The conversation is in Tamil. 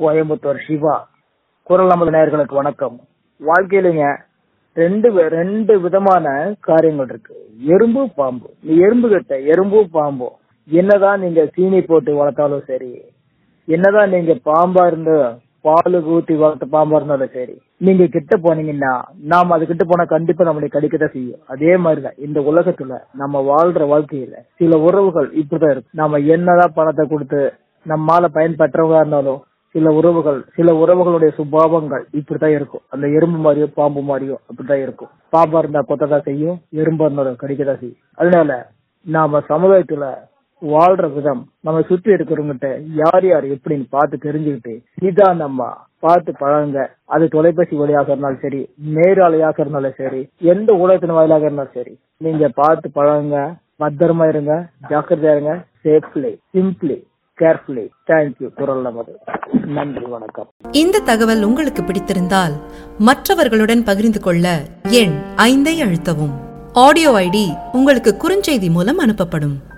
கோயம்புத்தூர் சிவா குரல் நமது நேயர்களுக்கு வணக்கம் வாழ்க்கையிலுங்க ரெண்டு வி- ரெண்டு விதமான காரியங்கள் இருக்கு எறும்பு பாம்பு இந்த எறும்பு கிட்ட எறும்பு பாம்பு என்னதான் நீங்க சீனி போட்டு வளர்த்தாலும் சரி என்னதான் நீங்க பாம்பா இருந்து பாலு ஊத்தி வளர்த்த பாம்பா இருந்தாலும் சரி நீங்க கிட்ட போனீங்கன்னா நாம அது கிட்ட போனா கண்டிப்பா நம்மளை கடிக்கதான் செய்யும் அதே மாதிரிதான் இந்த உலகத்துல நம்ம வாழ்ற வாழ்க்கையில சில உறவுகள் இப்படிதான் இருக்கு நாம என்னதான் பணத்தை கொடுத்து நம்மால பயன்பெற்றவங்களா இருந்தாலும் சில உறவுகள் சில உறவுகளுடைய சுபாவங்கள் இப்படித்தான் இருக்கும் அந்த எறும்பு மாதிரியோ பாம்பு மாதிரியோ அப்படித்தான் இருக்கும் பாம்பா இருந்தா கொத்ததான் செய்யும் எறும்பா இருந்தாலும் கடிக்கதான் செய்யும் அதனால நாம சமுதாயத்துல வாழ்ற விதம் நம்ம சுற்றி இருக்கிறவங்கிட்ட யார் யார் எப்படின்னு பார்த்து தெரிஞ்சுக்கிட்டு நிதானமா பார்த்து பழகுங்க அது தொலைபேசி வழியாக இருந்தாலும் சரி நேராலையாக இருந்தாலும் சரி எந்த ஊடகத்தின் வாயிலாக இருந்தாலும் சரி நீங்க பார்த்து பழகுங்க பத்திரமா இருங்க ஜாக்கிரதையா இருங்க சேஃப்லி சிம்பிளி கேர்ஃபுல்லி தேங்க்யூ குரல் நமது நன்றி வணக்கம் இந்த தகவல் உங்களுக்கு பிடித்திருந்தால் மற்றவர்களுடன் பகிர்ந்து கொள்ள எண் ஐந்தை அழுத்தவும் ஆடியோ ஐடி உங்களுக்கு குறுஞ்செய்தி மூலம் அனுப்பப்படும்